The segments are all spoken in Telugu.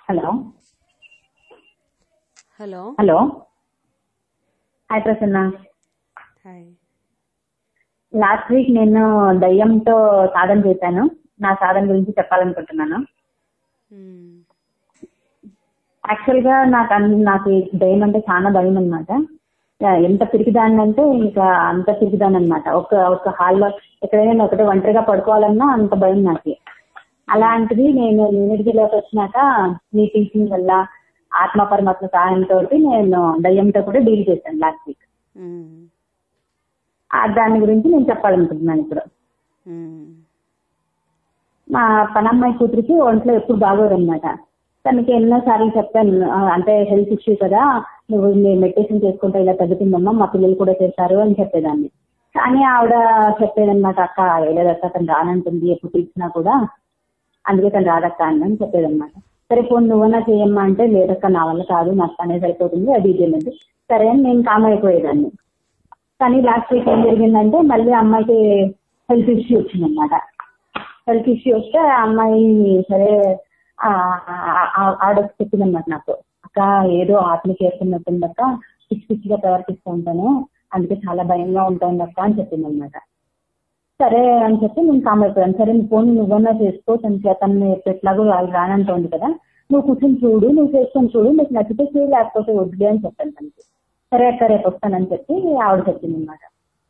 Hello hello hello hi Prasanna hi last week నేను దయ్యంతో సాధన చేశాను నా సాధన గురించి చెప్పాలనుకుంటున్నాను మ్మ్. యాక్చువల్ గా నాకు అన్- నాకు ఈ దయ్యం అంటే చాలా భయం అనమాట ఎంత పిరికిదాన్ని అంటే ఇంకా అంత పిరికిదాన్ని అనమాట ఒక ఒక హాల్లో ఎక్కడైనా ఒకటే ఒంటరిగా పడుకోవాలన్నా అంత భయం నాకు అలాంటిది నేను యూనివర్సిటీలోకి వచ్చినాక మీ టీచింగ్ వల్ల ఆత్మ పరమాత్మ సహాయంతో నేను దయ్యంతో కూడా డీల్ చేశాను లాస్ట్ వీక్ మ్మ్. దాని గురించి నేను చెప్పాలనుకుంటున్నాను ఇప్పుడు మ్మ్. మా పనమ్మాయి కూతురికి ఒంట్లో ఎప్పుడు బాగోదన్నమాట తనకి ఎన్నోసార్లు చెప్పాను ఆ, అంటే హెల్త్ ఇష్యూ కదా నువ్వు మెడిటేషన్ చేసుకుంటే ఇలా తగ్గుతుందమ్మా మా పిల్లలు కూడా చేస్తారు అని చెప్పేదాన్ని కానీ ఆవిడ చెప్పేదన్నమాట అక్క లేదక్క తను రానంటుంది ఎప్పుడు పిలిచినా కూడా అందుకే తను రాదక్క అని అని చెప్పేదన్నమాట సరే ఫోన్ నువ్వన్నా చేయమ్మా అంటే లేదక్క నా వల్ల కాదు నాకు పనే సరిపోతుంది అది ఇది అనేది సరే అని నేను కామ్ అయిపోయేదాన్ని కానీ లాస్ట్ వీక్ ఏం జరిగిందంటే మళ్ళీ అమ్మాయికి హెల్త్ ఇష్యూ వచ్చిందన్నమాట హెల్త్ ఇష్యూ వస్తే ఆ అమ్మాయి సరే ఆ, ఆ- ఆ- ఆవిడ చెప్పిందన్నమాట నాకు అక్క ఏదో ఆత్మ చేస్తున్నట్టుంది అక్క పిచ్చి పిచ్చిగా ప్రవర్తిస్తూ ఉంటాను అందుకే చాలా భయంగా ఉంటుంది అక్క అని చెప్పింది అనమాట సరే అని చెప్పి నేను కామ్ అయిపోయాను సరే నీ ఫోన్ నువ్వన్నా చేసుకో తన తను ఎట్లాగో వాళ్ళు రానంటుంది కదా నువ్వు కూర్చొని చూడు నువ్వు చేసుకొని చూడు నీకు నచ్చితే చేయి లేకపోతే వద్దులే అని చెప్పాను తనకి సరే అక్క రేపు వస్తానని చెప్పి ఆవిడ చెప్పింది అనమాట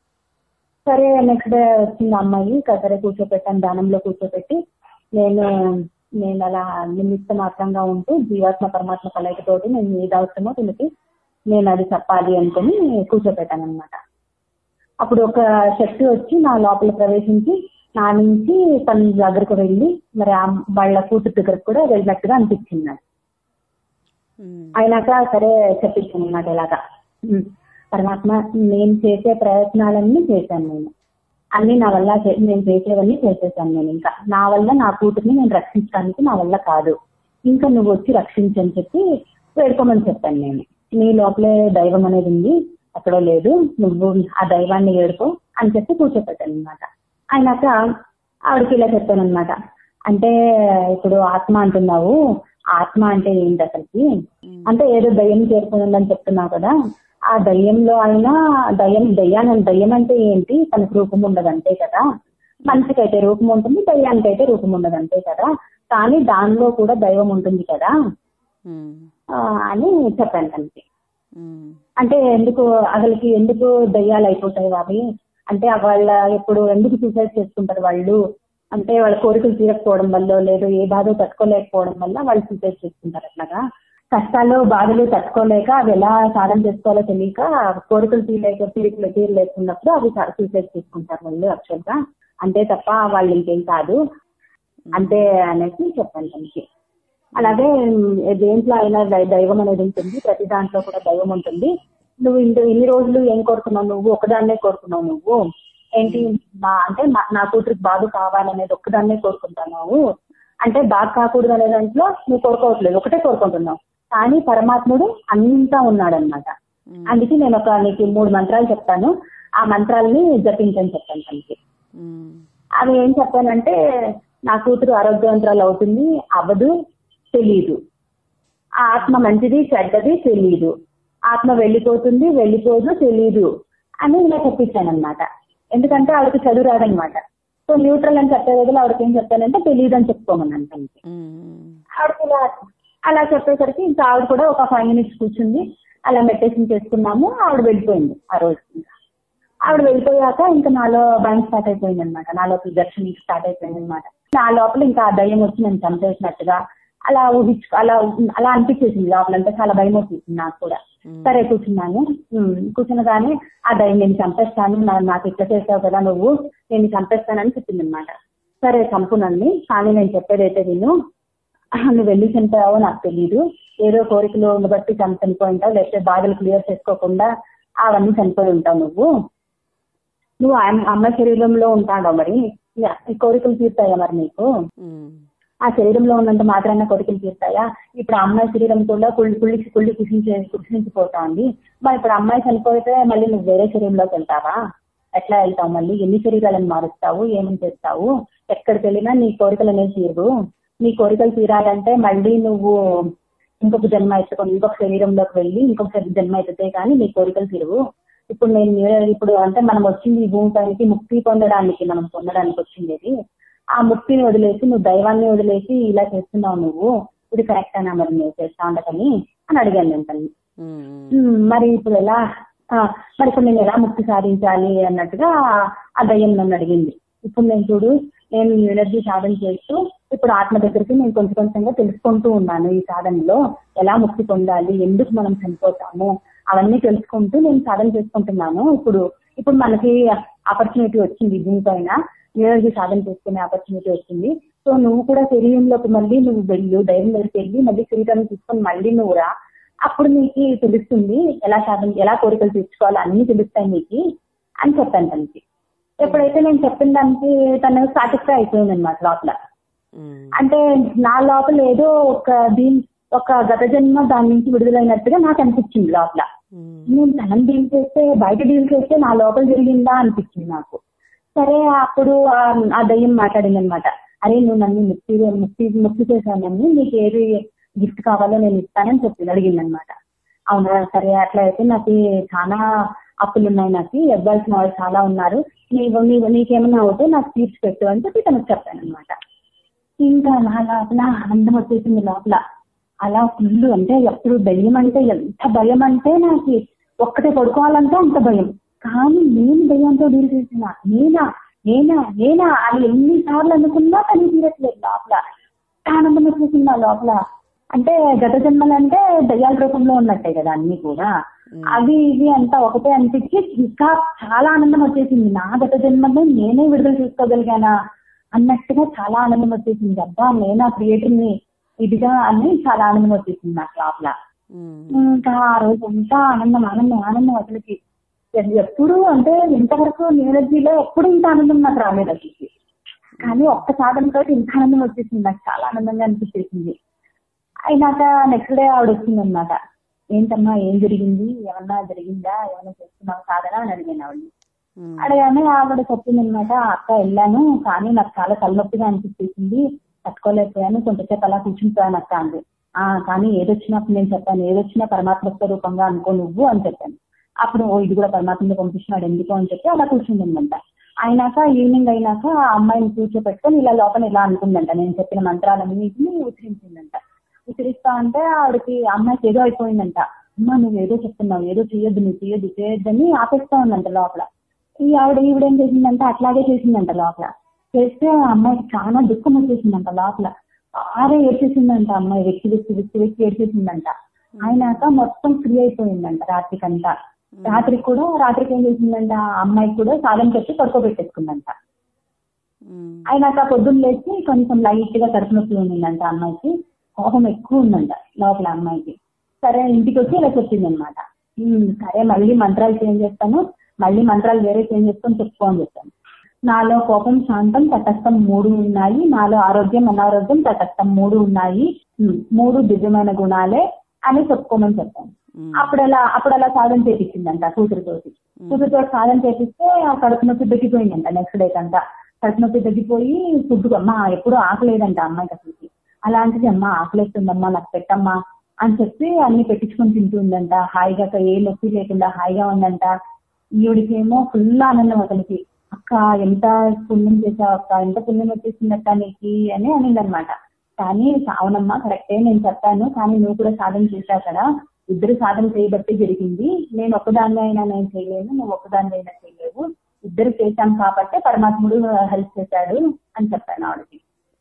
సరే నెక్స్ట్ డే వచ్చింది అమ్మాయి ఇక సరే కూర్చోపెట్టాను దానంలో కూర్చోపెట్టి నేను నేను అలా నిమిత్త మాత్రంగా ఉంటూ జీవాత్మ పరమాత్మ కలయికతోటి నేను ఏది అవసరమో తనకి నేను అది చెప్పాలి అనుకుని కూర్చోపెట్టాను అనమాట అప్పుడు ఒక శక్తి వచ్చి నా లోపల ప్రవేశించి నా నుంచి తన దగ్గరకు వెళ్ళి మరి ఆ వాళ్ళ కూతురు దగ్గరకు కూడా వెళ్ళినట్టుగా అనిపించింది నాకు మ్మ్. అయినాక సరే చెప్పించాను అనమాట ఇలాగా ఉమ్, పరమాత్మ నేను చేసే ప్రయత్నాలన్నీ చేశాను నేను అన్ని నా వల్ల చే- నేను చేసేవన్నీ చేసేసాను నేను ఇంకా నా వల్ల నా కూతుర్ని నేను రక్షించడానికి నా వల్ల కాదు ఇంకా నువ్వు వచ్చి రక్షించని చెప్పి వేడుకోమని చెప్పాను నేను నీ లోపలే దైవం అనేది ఉంది ఎక్కడో లేదు నువ్వు ఆ దైవాన్ని వేడుకో అని చెప్పి కూర్చోపెట్టాను అనమాట అయినాక ఆవిడకి ఇలా చెప్పాను అనమాట అంటే ఇప్పుడు ఆత్మ అంటున్నావు ఆత్మ అంటే ఏంటి అసలుకి అంటే ఏదో దయ్యం చేరుకుందని చెప్తున్నావు కదా ఆ దయ్యంలో అయినా దయ్యం దయ్యాన్ని దయ్యం అంటే ఏంటి తనకు రూపం ఉండదు అంతే కదా మనిషికైతే రూపం ఉంటుంది దయ్యానికైతే రూపం ఉండదు అంతే కదా కానీ దానిలో కూడా దైవం ఉంటుంది కదా మ్మ్. ఆ, అని చెప్పాను తనకి మ్మ్. అంటే ఎందుకు అసలుకి ఎందుకు దయ్యాలు అయిపోతాయి అవి అంటే వాళ్ళ ఇప్పుడు ఎందుకు సూసైడ్ చేసుకుంటారు వాళ్ళు అంటే వాళ్ళ కోరికలు తీరకపోవడం వల్ల లేదు ఏ బాధ తట్టుకోలేకపోవడం వల్ల వాళ్ళు సూసైడ్ చేసుకుంటారు అట్లాగా కష్టాలు బాధలు తట్టుకోలేక అవి ఎలా సాధన చేసుకోవాలో తెలియక కోరికలు తీరలేక తీరికలు తీరలేకున్నప్పుడు అవి సూసైడ్ చేసుకుంటారు వాళ్ళు యాక్చువల్ గా అంతే తప్ప వాళ్ళు ఇంకేం కాదు అంతే అనేసి చెప్పాను తనకి అలాగే ఉమ్, దేంట్లో అయినా దై- దైవం అనేది ఉంటుంది ప్రతి దాంట్లో కూడా దైవం ఉంటుంది నువ్వు ఇంత ఇన్ని రోజులు ఏం కోరుకున్నావు నువ్వు ఒకదాన్నే కోరుకున్నావు నువ్వు ఏంటి నా అంటే నా- నా కూతురికి బాగు కావాలనేది ఒక్కదాన్నే కోరుకుంటున్నావు అంటే బాగా కాకూడదు అనే దాంట్లో నువ్వు కోరుకోవట్లేదు ఒకటే కోరుకుంటున్నావు కానీ పరమాత్ముడు అంతా ఉన్నాడనమాట అందుకే నేను ఒక నీకు మూడు మంత్రాలు చెప్తాను ఆ మంత్రాలని జపించని చెప్తాను తనకి మ్మ్. అవి ఏం చెప్పానంటే నా కూతురు ఆరోగ్యవంతురాలు అవుతుంది అవ్వదు తెలీదు ఆ ఆత్మ మంచిది చెడ్డది తెలీదు ఆత్మ వెళ్ళిపోతుంది వెళ్ళిపోదు తెలీదు అని ఇలా చెప్పించాను అనమాట ఎందుకంటే ఆవిడకి చదువు రాదనమాట సో న్యూట్రల్ అని చెప్పే బదులు ఆవిడకి ఏం చెప్పానంటే తెలియదు అని చెప్పుకోమన్నాను తనకి మ్మ్. ఆవిడకి ఇలా అలా చెప్పేసరికి ఇంకా ఆవిడ కూడా ఒక ఫైవ్ మినిట్స్ కూర్చుంది అలా మెడిటేషన్ చేసుకున్నాము ఆవిడ వెళ్ళిపోయింది ఆ రోజు ఇంకా ఆవిడ వెళ్ళిపోయాక ఇంకా నాలో భయం స్టార్ట్ అయిపోయింది అనమాట నాలో దర్శనం స్టార్ట్ అయిపోయింది అనమాట నా లోపల ఇంకా ఆ దయ్యం వచ్చి నేను చంపేసినట్టుగా అలా ఊహించు అలా అలా అనిపించేసింది లోపల అంటే చాలా భయం వచ్చేసింది నాకు కూడా సరే కూర్చున్నాను ఉమ్, కూర్చున్నగానే ఆ దయ్యం నేను చంపేస్తాను నా- నాకు ఇట్లా చేసావు కదా నువ్వు నేను చంపేస్తానని చెప్పింది అనమాట సరే చంపు నన్ను కానీ నేను చెప్పేదైతే విను నువ్వు వెళ్ళి చనిపోయావో నాకు తెలియదు ఏదో కోరికలు బట్టి చని చనిపోయి ఉంటావు లేకపోతే బాధలు క్లియర్ చేసుకోకుండా అవన్నీ చనిపోయి ఉంటావు నువ్వు నువ్వు ఆ అమ్మ శరీరంలో ఉంటాడో మరి ఈ కోరికలు తీరుతాయా మరి నీకు మ్మ్. ఆ శరీరంలో ఉన్నంత మాత్రాన కోరికలు తీరుతాయా ఇప్పుడు ఆ అమ్మాయి శరీరం కూడా కుళ్ళి కుళ్ళి కుళ్ళి కుసించే కుసించిపోతాంది మరి ఇప్పుడు అమ్మాయి చనిపోతే మళ్ళీ నువ్వు వేరే శరీరంలోకి వెళ్తావా ఎట్లా వెళ్తావు మళ్ళీ ఎన్ని శరీరాలను మారుస్తావు ఏమని చేస్తావు ఎక్కడికి వెళ్ళినా నీ కోరికలు అనేది తీరు నీ కోరికలు తీరాలంటే మళ్ళీ నువ్వు ఇంకొక జన్మ ఎత్తుకొని ఇంకొక శరీరంలోకి వెళ్ళి ఇంకొక శరీ- జన్మ ఎత్తితే కానీ నీ కోరికలు తీరవు ఇప్పుడు నేను న్యూ- ఇప్పుడు అంటే మనం వచ్చింది ఈ భూమి పైకి ముక్తి పొందడానికి మనం పొందడానికి వచ్చింది ఇది. ఆ ముక్తిని వదిలేసి నువ్వు దైవాన్ని వదిలేసి ఇలా చేస్తున్నావు నువ్వు ఇది కరెక్ట్ అనా మరి నువ్వు చేస్తా ఉండకని అని అడిగాను నేను తల్లి ఉమ్, ఉమ్, మరి ఇప్పుడు ఎలా ఆ, మరి ఇప్పుడు నేను ఎలా ముక్తి సాధించాలి అన్నట్టుగా ఆ దయ్యం నన్ను అడిగింది ఇప్పుడు నేను చూడు నేను ఈ ఎనర్జీ సాధన చేస్తూ ఇప్పుడు ఆత్మ దగ్గరికి నేను కొంచెం కొంచెంగా తెలుసుకుంటూ ఉన్నాను ఈ సాధనలో ఎలా ముక్తి పొందాలి ఎందుకు మనం చనిపోతాము అవన్నీ తెలుసుకుంటూ నేను సాధన చేసుకుంటున్నాను ఇప్పుడు ఇప్పుడు మనకి ఆపర్చునిటీ వచ్చింది భూమి పైన ఎనర్జీ సాధన చేసుకునే ఆపర్చునిటీ వచ్చింది సో నువ్వు కూడా శరీరంలోకి మళ్ళీ నువ్వు వెళ్ళు ధైర్యం దగ్గరికి వెళ్ళి మళ్ళీ శరీరాన్ని తీసుకొని మళ్ళీ నువ్వు రా అప్పుడు నీకు తెలుస్తుంది ఎలా సాధన ఎలా కోరికలు తీర్చుకోవాలో అన్ని తెలుస్తాయి నీకు అని చెప్పాను తనకి ఎప్పుడైతే నేను చెప్పిన దానికి తను సాటిస్ఫై అయిపోయింది అనమాట లోపల ఉమ్, అంటే నా లోపల ఏదో ఒక దీని ఒక గత జన్మ దాని నుంచి విడుదలైనట్టుగా నాకు అనిపించింది లోపల ఉమ్, నేను తనని డీల్ చేస్తే బయట డీల్ చేస్తే నా లోపల జరిగిందా అనిపించింది నాకు సరే అప్పుడు ఆ- ఆ దయ్యం మాట్లాడింది అనమాట అరే నువ్వు నన్ను ముక్తి ముక్తి ముక్తి చేశాను నన్ను నీకు ఏది గిఫ్ట్ కావాలో నేను ఇస్తానని చెప్పి అడిగింది అనమాట అవునా సరే అట్లా అయితే నాకు చాలా అప్పులు ఉన్నాయి నాకు ఇవ్వాల్సిన వాళ్ళు చాలా ఉన్నారు నీవు నీవు నీకేమన్నా అవుతే నాకు తీర్చి పెట్టు అని చెప్పి తనకు చెప్పాను అనమాట ఇంకా నా లోపల ఆనందం వచ్చేసింది లోపల అలా ఫుల్ అంటే ఎప్పుడు దయ్యం అంటే ఎంత భయం అంటే నాకు ఒక్కటే పడుకోవాలంటే అంత భయం కానీ నేను దయ్యంతో డీల్ చేసిన నేనా నేనా నేనా అని ఎన్నిసార్లు అనుకున్నా కానీ తీరట్లేదు లోపల ఆనందం వచ్చేసింది నా లోపల అంటే గత జన్మలంటే దయ్యాల రూపంలో ఉన్నట్టే కదా అన్ని కూడా అవి ఇవి అంతా ఒకటే అనిపించి ఇంకా చాలా ఆనందం వచ్చేసింది నా గత జన్మలో నేనే విడుదల చేసుకోగలిగానా అన్నట్టుగా చాలా ఆనందం వచ్చేసింది అబ్బా నేను ఆ క్రియేటర్ ని ఇదిగా అని చాలా ఆనందం వచ్చేసింది నాకు లోపల ఉమ్, ఇంకా ఆ రోజు అంతా ఆనందం ఆనందం ఆనందం అసలుకి ఎప్పుడు అంటే ఇంతవరకు ఎనర్జీలో ఎప్పుడు ఇంత ఆనందం నాకు రాలేదు అసలుకి కానీ ఒక్క సాధనతో ఇంత ఆనందం వచ్చేసింది నాకు చాలా ఆనందంగా అనిపించేసింది అయినాక నెక్స్ట్ డే ఆవిడ వచ్చింది అనమాట ఏంటమ్మా ఏం జరిగింది ఏమన్నా జరిగిందా ఏమన్నా చేస్తున్నావు సాధన అని అడిగాను ఆవిడని ఉమ్, అడగానే ఆవిడ చెప్పింది అనమాట అక్క వెళ్ళాను కానీ నాకు చాలా తలనొప్పిగా అనిపించేసింది తట్టుకోలేకపోయాను కొంచెంసేపు అలా కూర్చుంటాను అక్క అంది ఆ కానీ ఏదొచ్చినప్పుడు నేను చెప్పాను ఏదొచ్చినా పరమాత్మ స్వరూపంగా అనుకో నువ్వు అని చెప్పాను అప్పుడు ఓ ఇది కూడా పరమాత్మని పంపిస్తున్నాడు ఎందుకు అని చెప్పి అలా కూర్చుంటుందంట అయినాక ఈవినింగ్ అయినాక ఆ అమ్మాయిని కూర్చోపెట్టుకొని ఇలా లోపల ఇలా అనుకుందంట నేను చెప్పిన మంత్రాలన్నింటినీ ఉచ్చరించిందంట ఉచ్చరిస్తా అంటే ఆవిడకి అమ్మాయికి ఏదో అయిపోయిందంట అమ్మా నువ్వు ఏదో చెప్తున్నావు ఏదో చేయొద్దు నువ్వు చేయొద్దు చేయొద్దని ఆపేస్తా ఉందంట లోపల ఈ ఆవిడ ఈవిడేం చేసిందంటే అట్లాగే చేసిందంట లోపల చేస్తే ఆ అమ్మాయికి చాలా దుఃఖం వచ్చేసిందంట లోపల బాగా ఏడ్చేసిందంట అమ్మాయి వెక్కి వెక్కి వెక్కి వెక్కి ఏడ్చేసిందంట అయినాక మొత్తం ఫ్రీ అయిపోయిందంట రాత్రికంతా రాత్రికి కూడా రాత్రికి ఏం చేసిందంట ఆ అమ్మాయికి కూడా సాధన చెప్పి పడుకోబెట్టేసుకుందంట ఉమ్, అయినాక పొద్దున్న లేచి కొంచెం లైట్ గా కడుపు నొప్పి ఉండిందంట ఆ అమ్మాయికి కోపం ఎక్కువ ఉందంట లోపల అమ్మాయికి సరే ఇంటికి వచ్చి ఇలా చెప్పింది అనమాట సరే మళ్ళీ మంత్రాలు చేంజ్ చేస్తాను మళ్ళీ మంత్రాలు వేరే చేంజ్ చేసుకొని చెప్పుకో అని చెప్పాను నాలో కోపం శాంతం తటస్థం మూడు ఉన్నాయి నాలో ఆరోగ్యం అనారోగ్యం తటస్థం మూడు ఉన్నాయి ఉమ్, మూడు దివ్యమైన గుణాలే అని చెప్పుకోమని చెప్పాను ఉమ్, అప్పుడు అలా అప్పుడు అలా సాధన చేపించిందంట కూతురుతోటి కూతురుతో సాధన చేపిస్తే ఆ కడుపు నొప్పి తగ్గిపోయిందంట నెక్స్ట్ డే కంతా కడుపు నొప్పి తగ్గిపోయి ఫుడ్ అమ్మ ఎప్పుడు ఆకలేదంట అమ్మాయికి అసలుకి అలాంటిది అమ్మ ఆకలేస్తుందమ్మా నాకు పెట్టమ్మా అని చెప్పి అన్ని పెట్టించుకొని తింటుందంట హాయిగా అక్క ఏ నొప్పి లేకుండా హాయిగా ఉందంట ఈవిడికేమో ఫుల్ ఆనందం అతనికి అక్క ఎంత పుణ్యం చేసావు అక్క ఎంత పుణ్యం వచ్చేసిందక్క నీకు అని అనిందనమాట కానీ అవునమ్మా కరెక్టే నేను చెప్పాను కానీ నువ్వు కూడా సాధన చేశావు కదా ఇద్దరు సాధన చేయబట్టి జరిగింది నేను ఒక్కదాన్ని అయినా నేను చేయలేను నువ్వు ఒక్కదాన్ని అయినా చేయలేవు ఇద్దరు చేశాం కాబట్టి పరమాత్ముడు హెల్ప్ చేశాడు అని చెప్పాను ఆవిడకి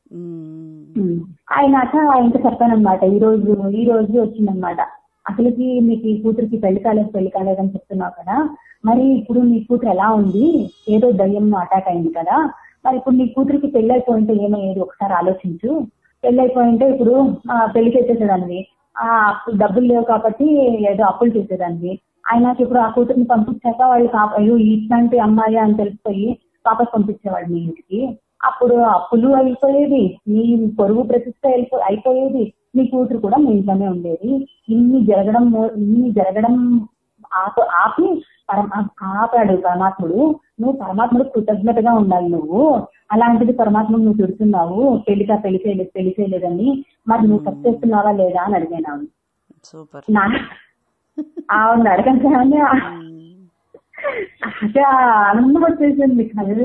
ఉమ్, అయినాక ఇంకా చెప్పానమాట ఈ రోజు ఈ రోజు వచ్చిందనమాట అసలుకి మీకు ఈ కూతురికి పెళ్లి కాలేదు పెళ్లి కాలేదని చెప్తున్నావు కదా మరి ఇప్పుడు నీ కూతురు ఎలా ఉంది ఏదో దయ్యం అటాక్ అయింది కదా మరి ఇప్పుడు నీ కూతురికి పెళ్లి అయిపోయింటే ఏమయ్యేది ఒకసారి ఆలోచించు పెళ్లి అయిపోయింటే ఇప్పుడు ఆ, పెళ్లి చేసేసేదాన్ని ఆ అప్పు- డబ్బులు లేవు కాబట్టి ఏదో అప్పులు చేసేదాన్ని అయినాక ఇప్పుడు ఆ కూతురిని పంపించాక వాళ్ళు కా- అయ్యో ఇట్లాంటి అమ్మాయి అని తెలిసిపోయి వాపస్ పంపించేవాడు మీ ఇంటికి అప్పుడు అప్పులు అయిపోయేది నీ పొరుగు ప్రతిష్ట అయిపో- అయిపోయేది నీ కూతురు కూడా మీ ఇంట్లోనే ఉండేది ఇన్ని జరగడం మూ- ఇన్ని జరగడం ఆప- ఆపి పరమ ఆపాడు పరమాత్ముడు నువ్వు పరమాత్ముడు కృతజ్ఞతగా ఉండాలి నువ్వు అలాంటిది పరమాత్ముడు నువ్వు తిడుతున్నావు పెళ్లిగా పెళ్లి చేయలేదు పెళ్లి చేయలేదని మరి నువ్వు తప్పు చేస్తున్నావా లేదా అని అడిగాను ఆవిడ. సూపర్ నా ఆవిడ అడగంగానే అదే ఆనందం వచ్చేసింది కళ్ళు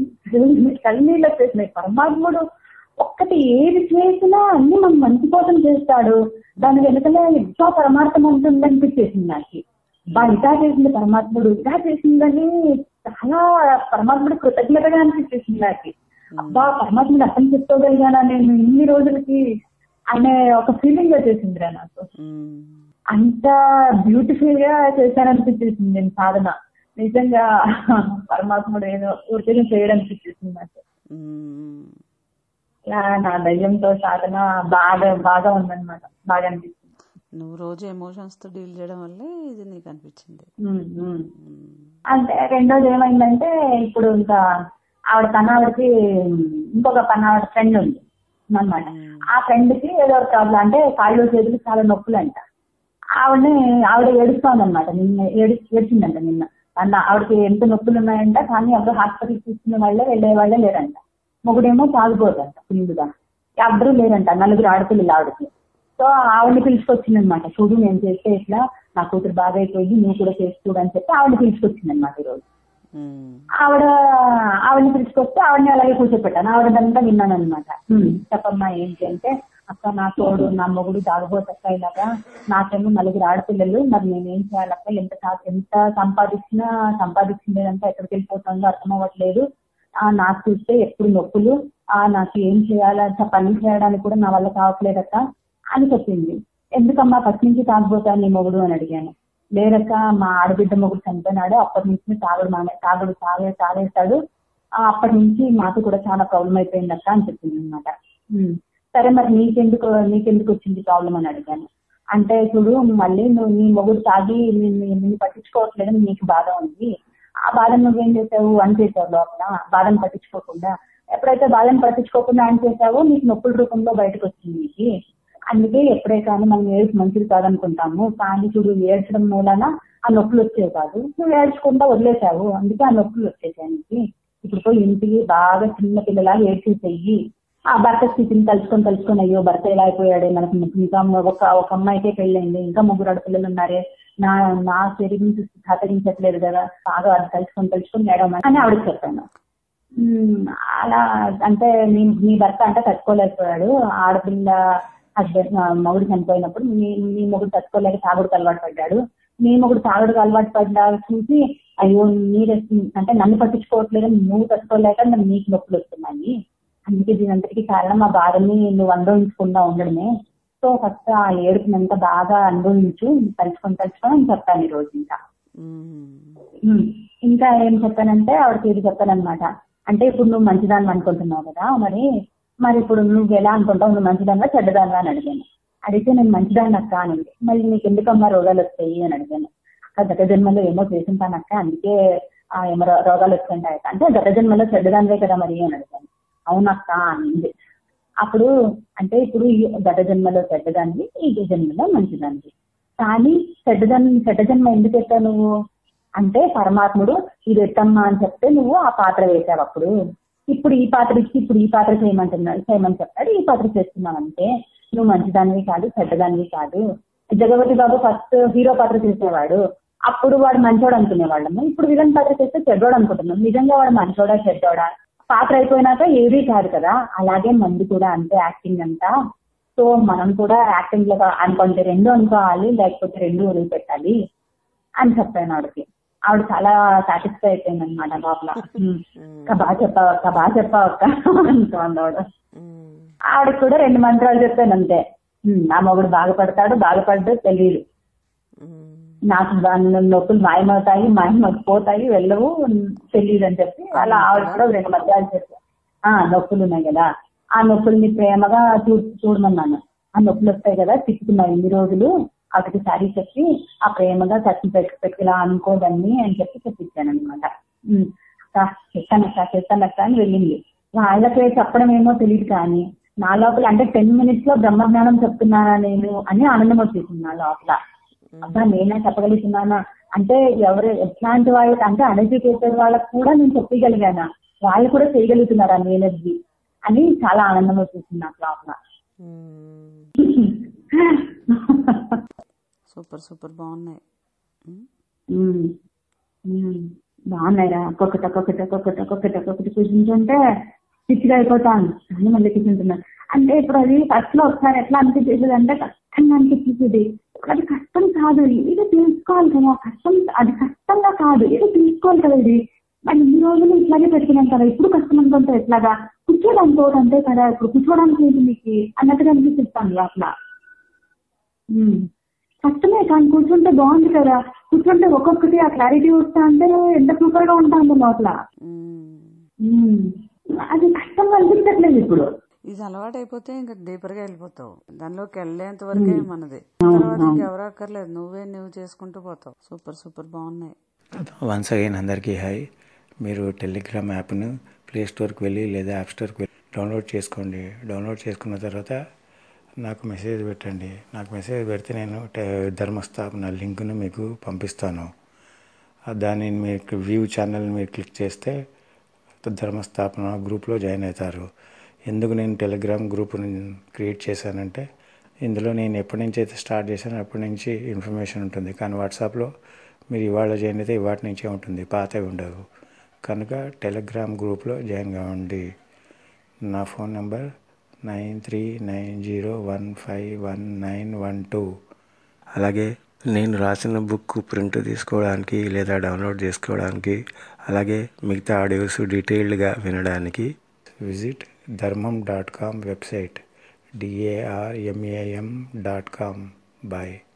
కన్నీళ్ళు వచ్చేసినాయి పరమాత్ముడు ఒక్కటి ఏది చేసినా అన్ని మనం మంచి కోసం చేస్తాడు దాని వెనుకలే ఎంతో పరమార్థం ఉంటుంది అనిపించేసింది నాకు బా ఇలా చేసింది పరమాత్ముడు ఇలా చేసిందని చాలా పరమాత్ముడు కృతజ్ఞతగా అనిపించేసింది నాకు అబ్బా పరమాత్ముడు అర్థం చేసుకోగలిగానా నేను ఇన్ని రోజులకి అనే ఒక ఫీలింగ్ వచ్చేసిందిరా నాకు ఉమ్. అంత బ్యూటిఫుల్ గా చేశాననిపించేసింది నేను సాధన నిజంగా పరమాత్ముడు ఏదో ఊరికే చేయడం అనిపించేసింది నాకు ఉమ్. ఇలా నా ధైర్యంతో సాధన బాగా బాగా ఉందన్నమాట బాగా అనిపిస్తుంది నువ్వు రోజు ఎమోషన్స్ తో డీల్ చేయడం వల్లే ఇది నీకు అనిపించింది ఉమ్, ఉమ్. ఉమ్. అంటే రెండోది ఏమైందంటే ఇప్పుడు ఇంకా ఆవిడ పని ఆవిడకి ఇంకొక పని ఆవిడ ఫ్రెండ్ ఉంది అన్నమాట ఆ ఫ్రెండ్ కి ఏదో ప్రాబ్లం అంటే కాళ్ళు చేతులు చాలా నొప్పులు అంట ఆవిడని ఆవిడ ఏడుస్తోందన్నమాట నిన్న ఏడు ఏడ్చిందంట నిన్న అన్న ఆవిడకి ఎంత నొప్పులు ఉన్నాయంట కానీ ఎవరు హాస్పిటల్ తీసుకునే వాళ్ళే వెళ్ళే వాళ్ళే లేరంట మొగుడేమో తాగిపోదంట ఫుల్గా ఎవరు లేరంట నలుగురు ఆడపిల్లలు ఆవిడకి సో ఆవిడని పిలుచుకొచ్చిందనమాట చూడు నేను చేస్తే ఇట్లా నా కూతురు బాగా అయిపోయింది నువ్వు కూడా చేసి చూడు అని చెప్పి ఆవిడని పిలుచుకొచ్చిందనమాట ఈరోజు ఉమ్. ఆవిడ ఆవిడని పిలుచుకొస్తే ఆవిడని అలాగే కూర్చోపెట్టాను ఆవిడదంతా విన్నాను అనమాట చెప్పమ్మా ఏంటి అంటే అక్క నా తోడు నా మొగుడు తాగబోతక్క ఇలాగా నాకేమో నలుగురు ఆడపిల్లలు మరి నేనేం చేయాలక్క ఎంత సా- ఎంత సంపాదించినా సంపాదించిందేదంతా ఎక్కడికి వెళ్ళిపోతుందో అర్థం అవ్వట్లేదు ఆ నాకు చూస్తే ఎప్పుడు నొప్పులు ఆ నాకు ఏం చేయాలంట పని చేయడానికి కూడా నా వల్ల కావట్లేదక్క అని చెప్పింది ఎందుకమ్మా ఫస్ట్ నుంచి తాగబోతాను నీ మొగుడు అని అడిగాను లేదక్క మా ఆడబిడ్డ మొగుడు చనిపోయినాడు అప్పటి నుంచి తాగుడు మానే తాగుడు తాగే తాగేస్తాడు ఆ, అప్పటి నుంచి మాకు కూడా చాలా ప్రాబ్లం అయిపోయింది అక్క అని చెప్పింది అనమాట సరే మరి నీకెందుకు నీకెందుకు వచ్చింది ప్రాబ్లం అని అడిగాను అంటే చూడు మళ్ళీ నువ్వు నీ మొగుడు తాగి నిన్ను నిన్ను పట్టించుకోవట్లేదని నీకు బాధ ఉంది ఆ బాధను నువ్వేం చేసావు అని చేసావు లోపల బాధను పట్టించుకోకుండా ఎప్పుడైతే బాధను పట్టించుకోకుండా అని చేసావో నీకు నొప్పుల రూపంలో బయటకు వచ్చింది నీకు అందుకే ఎప్పుడే కానీ మనం ఏడుపు మంచిది కాదనుకుంటాము కానీ చూడు ఏడ్చడం మూలన ఆ నొప్పులు వచ్చేవి కాదు నువ్వు ఏడ్చుకుంటా వదిలేసావు అందుకే ఆ నొప్పులు వచ్చేసాయి నీకు ఇప్పుడు పోయి ఇంటికి బాగా చిన్న పిల్లలాగా ఏడ్చేసేయి ఆ భర్త స్థితిని తలుచుకొని తలుచుకొని అయ్యో భర్త ఎలా అయిపోయాడే మనకు ఇంకా ఒక ఒక అమ్మాయికే పెళ్ళైంది ఇంకా ముగ్గురు ఆడపిల్లలు ఉన్నారే నా నా శరీరం చూసి సహకరించట్లేదు కదా బాగా అది తలుచుకొని తలుచుకొని మేడం అని ఆవిడకి చెప్పాను ఉమ్, అలా అంటే నీ నీ భర్త అంటే తట్టుకోలేకపోయాడు ఆడపిల్ల హస్బెండ్ మొగుడు చనిపోయినప్పుడు నీ నీ మొగుడు తట్టుకోలేక తాగుడుకు అలవాటు పడ్డాడు నీ మొగుడు తాగుడుకు అలవాటు పడ్డా చూసి అయ్యో నీరే అంటే నన్ను పట్టించుకోవట్లేదు నువ్వు తట్టుకోలేక నన్ను నీకు నొప్పులు వస్తున్నాయి అందుకే దీనంతటికి కారణం ఆ బాధని నువ్వు అనుభవించకుండా ఉండడమే సో ఫస్ట్ ఆ ఏడుపునంతా బాగా అనుభవించు తలుచుకొని తలుచుకొని అని చెప్పాను ఈ రోజు ఇంకా ఉమ్. ఉమ్. ఇంకా ఏం చెప్పానంటే ఆవిడకి ఇది చెప్పానమాట అంటే ఇప్పుడు నువ్వు మంచిదాన్ని అనుకుంటున్నావు కదా మరి మరి ఇప్పుడు నువ్వు ఎలా అనుకుంటావు నువ్వు మంచిదానివా చెడ్డదానివా అని అడిగాను అడిగితే నేను మంచిదాన్ని అక్క అని ఉంది. మళ్ళీ నీకు ఎందుకమ్మా రోగాలు వస్తాయి అని అడిగాను అక్క గత జన్మలో ఏమో చేసింటాను అక్క అందుకే ఆ ఏమో రో- రోగాలు వస్తుంటాయి అక్క. అంటే గత జన్మలో చెడ్డదానివే కదా మరి అని అడిగాను అవునక్క అనింది అప్పుడు అంటే ఇప్పుడు ఈ గత జన్మలో చెడ్డదాన్ని ఈ జన్మలో మంచిదాన్ని కానీ చెడ్డదన్ చెడ్డ జన్మ ఎందుకు ఎత్తావు నువ్వు అంటే పరమాత్ముడు ఇది ఎత్తమ్మా అని చెప్తే నువ్వు ఆ పాత్ర వేసావు అప్పుడు ఇప్పుడు ఈ పాత్ర ఇచ్చి ఇప్పుడు ఈ పాత్ర చేయమంటున్నాడు చేయమని చెప్తాడు ఈ పాత్ర చేస్తున్నావు అంటే నువ్వు మంచిదానివి కాదు చెడ్డదానివి కాదు జగవతి బాబు ఫస్ట్ హీరో పాత్ర చేసేవాడు అప్పుడు వాడు మంచోడు అనుకునేవాళ్ళము ఇప్పుడు విలన్ పాత్ర చేస్తే చెడ్డోడు అనుకుంటున్నాం నిజంగా వాడు మంచోడా చెడ్డోడా పాత్ర అయిపోయినాక ఏదీ కాదు కదా అలాగే మంది కూడా అంతే యాక్టింగ్ అంతా సో మనం కూడా యాక్టింగ్ లో అనుకుంటే రెండు అనుకోవాలి లేకపోతే రెండు వదిలిపెట్టాలి అని చెప్పాను ఆవిడకి ఆవిడ చాలా సాటిస్ఫై అయిపోయింది అనమాట లోపల "ఉమ్, అక్క బాగా చెప్పావు అక్క బాగా చెప్పావు అక్క అనుకోండి ఆవిడ ఉమ్. ఆవిడకి కూడా రెండు మంత్రాలు చెప్పాను అంతే "ఉమ్, నా మొగుడు బాగుపడతాడు బాగుపడ్డు తెలియదు ఉమ్. నాకు దాని నొప్పులు మాయమవుతాయి మాయమైపోతాయి వెళ్ళవు తెలియదు అని చెప్పి అలా ఆవిడ కూడా రెండు మధ్యాలు చెప్పారు ఆ నొప్పులు ఉన్నాయి కదా ఆ నొప్పుల్ని ప్రేమగా చూ చూడమన్నాను ఆ నొప్పులు వస్తాయి కదా తిప్పుతున్నావు ఇన్ని రోజులు ఒకటి సారి చెప్పి ఆ ప్రేమగా కట్టి పెట్టి పెట్టిలా అనుకోదాన్ని అని చెప్పి చెప్పించాను అనమాట చెప్తానక్క చెప్తానక్క అని వెళ్ళింది వాళ్ళకే చెప్పడం ఏమో తెలియదు కానీ నా లోపల అంటే టెన్ మినిట్స్ లో బ్రహ్మజ్ఞానం చెప్తున్నానా నేను అని ఆనందం వచ్చేసింది నా లోపల అబ్బా నేనే చెప్పగలుగుతున్నానా అంటే ఎవరు ఎట్లాంటి వాళ్ళకి అంటే అన్ఎడ్యుకేటెడ్ వాళ్ళకి కూడా నేను చెప్పగలిగాను వాళ్ళు కూడా చేయగలుగుతున్నారు ఆ ఎనర్జీ అని చాలా ఆనందం వచ్చేసింది నాకు లోపల సూపర్ సూపర్ బాగున్నాయి ఉమ్, ఉమ్. ఉమ్. బాగున్నాయిరా ఒక్కొక్కటి ఒక్కొక్కటి ఒక్కొక్కటి ఒక్కొక్కటి ఒక్కొక్కటి కూర్చుంటుంటే పిచ్చిగా అయిపోతాను కానీ మళ్ళీ కూర్చుంటున్నాను అంటే ఇప్పుడు అది ఫస్ట్ లో ఒకసారి ఎట్లా అనిపించేది అంటే కష్టంగా అనిపించేది అది కష్టం కాదు ఇది తెలుసుకోవాలి కదా కష్టం అది కష్టంగా కాదు ఇది తెలుసుకోవాలి కదా ఇది మరి ఇన్ని రోజులు ఇట్లాగే పెట్టుకున్నాం కదా ఇప్పుడు కష్టం అనుకుంటే ఎట్లాగా కూర్చోడానికి ఒకటి అంతే కదా ఇప్పుడు కూర్చోడానికి ఏంటి మీకు అన్నట్టుగా అనిపిస్తాను అట్లా ఉమ్. కష్టమే కానీ కూర్చుంటే బాగుంది కదా కూర్చుంటే ఒక్కొక్కటి ఆ క్లారిటీ వస్తా అంటే ఎంత సూపర్ గా ఉంటాను లోపల ఉమ్. ఉమ్. అది కష్టంగా అనిపించట్లేదు ఇప్పుడు ఇది అలవాటు అయిపోతే ఇంకా డీపర్ గా వెళ్ళిపోతావు దానిలోకి వెళ్ళేంత వరకే మనది తర్వాత ఇంకెవరు అక్కర్లేదు నువ్వే నువ్వు చేసుకుంటూ పోతావు సూపర్ సూపర్ బాగున్నాయి వన్స్ అగైన్ అందరికీ హాయ్ మీరు టెలిగ్రామ్ యాప్ను ప్లే స్టోర్కి వెళ్ళి లేదా యాప్ స్టోర్కి వెళ్ళి డౌన్లోడ్ చేసుకోండి డౌన్లోడ్ చేసుకున్న తర్వాత నాకు మెసేజ్ పెట్టండి నాకు మెసేజ్ పెడితే నేను ట- ధర్మస్థాపన లింక్ను మీకు పంపిస్తాను ఆ దాన్ని మీకు వ్యూ ఛానల్ మీరు క్లిక్ చేస్తే ధర్మస్థాపన గ్రూప్లో జాయిన్ అవుతారు ఎందుకు నేను టెలిగ్రామ్ గ్రూప్ని క్రియేట్ చేశానంటే ఇందులో నేను ఎప్పటి నుంచి అయితే స్టార్ట్ చేశానో అప్పటి నుంచి ఇన్ఫర్మేషన్ ఉంటుంది కానీ వాట్సాప్లో మీరు ఇవాళ జాయిన్ అయితే ఇవాటి నుంచే ఉంటుంది పాతవి ఉండవు కనుక టెలిగ్రామ్ గ్రూప్లో జాయిన్ కావండి నా phone number nine three nine zero one five one nine one two అలాగే నేను రాసిన బుక్ ప్రింట్ తీసుకోవడానికి లేదా డౌన్లోడ్ చేసుకోవడానికి అలాగే మిగతా ఆడియోస్ డీటెయిల్డ్గా వినడానికి visit Dharmam dot com website DARMAM dot com bye